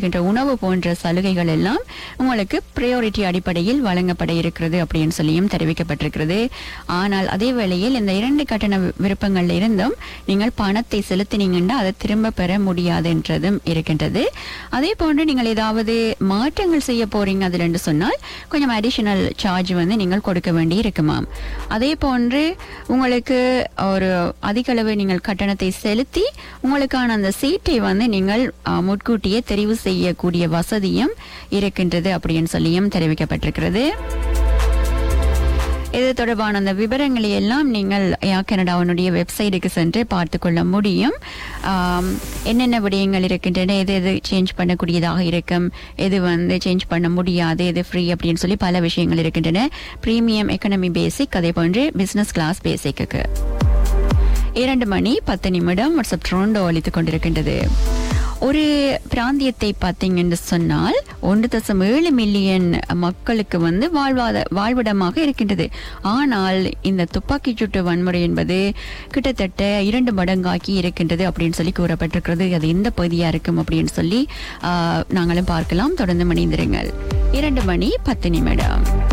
சாப்பிடுகின்ற உணவு போன்ற சலுகைகள் எல்லாம் உங்களுக்கு ப்ரையாரிட்டி அடிப்படையில் வழங்கப்பட இருக்கிறது அப்படின்னு சொல்லியும் தெரிவிக்கப்பட்டிருக்கிறது ஆனால் அதே வேளையில் இந்த இரண்டு கட்டண வி- விருப்பங்கள்ல இருந்தும் நீங்கள் பணத்தை செலுத்தினீங்கன்னா அதை திரும்ப பெற முடியாது என்றதும் இருக்கின்றது அதே போன்று நீங்கள் ஏதாவது மாற்றங்கள் செய்ய போறீங்க அதில் என்று சொன்னால் கொஞ்சம் அடிஷனல் சார்ஜ் வந்து நீங்கள் கொடுக்க வேண்டி இருக்குமாம் அதே போன்று உங்களுக்கு ஒரு அதிக அளவு நீங்கள் கட்டணத்தை செலுத்தி உங்களுக்கான அந்த சீட்டை வந்து நீங்கள் அஹ், முன்கூட்டியே தெரிவு செய்யக்கூடிய வசதியும் இருக்கின்றது அப்படின்னு சொல்லியும் தெரிவிக்கப்பட்டிருக்கிறது இது தொடர்பான அந்த விவரங்களை எல்லாம் நீங்கள் ஏர் கனடாவினுடைய வெப்சைட்டுக்கு சென்று பார்த்து கொள்ள முடியும் ஆம், என்னென்ன விடயங்கள் இருக்கின்றன எது எது சேஞ்ச் பண்ணக்கூடியதாக இருக்கும் எது வந்து சேஞ்ச் பண்ண முடியாது எது ஃப்ரீ அப்படின்னு சொல்லி பல விஷயங்கள் இருக்கின்றன பிரீமியம் எக்கனமி பேசிக் அதே போன்று பிசினஸ் கிளாஸ் பேசிக்கு இரண்டு மணி பத்து நிமிடம் வாட்ஸ்அப் ட்ரோண்டோ அளித்துக் கொண்டிருக்கின்றது ஒரு பிராந்தியத்தை பார்த்தீங்கன்னு சொன்னால் ஒன்று தசம் ஏழு மில்லியன் மக்களுக்கு வந்து வாழ்வாத வாழ்விடமாக இருக்கின்றது ஆனால் இந்த துப்பாக்கிச் சூட்டு வன்முறை என்பது கிட்டத்தட்ட இரண்டு மடங்காக்கி இருக்கின்றது அப்படின்னு சொல்லி கூறப்பட்டிருக்கிறது அது எந்த பகுதியா இருக்கும் அப்படின்னு சொல்லி ஆஹ், நாங்களும் பார்க்கலாம் தொடர்ந்து மணிந்திருங்கள் இரண்டு மணி பத்து நிமிடம்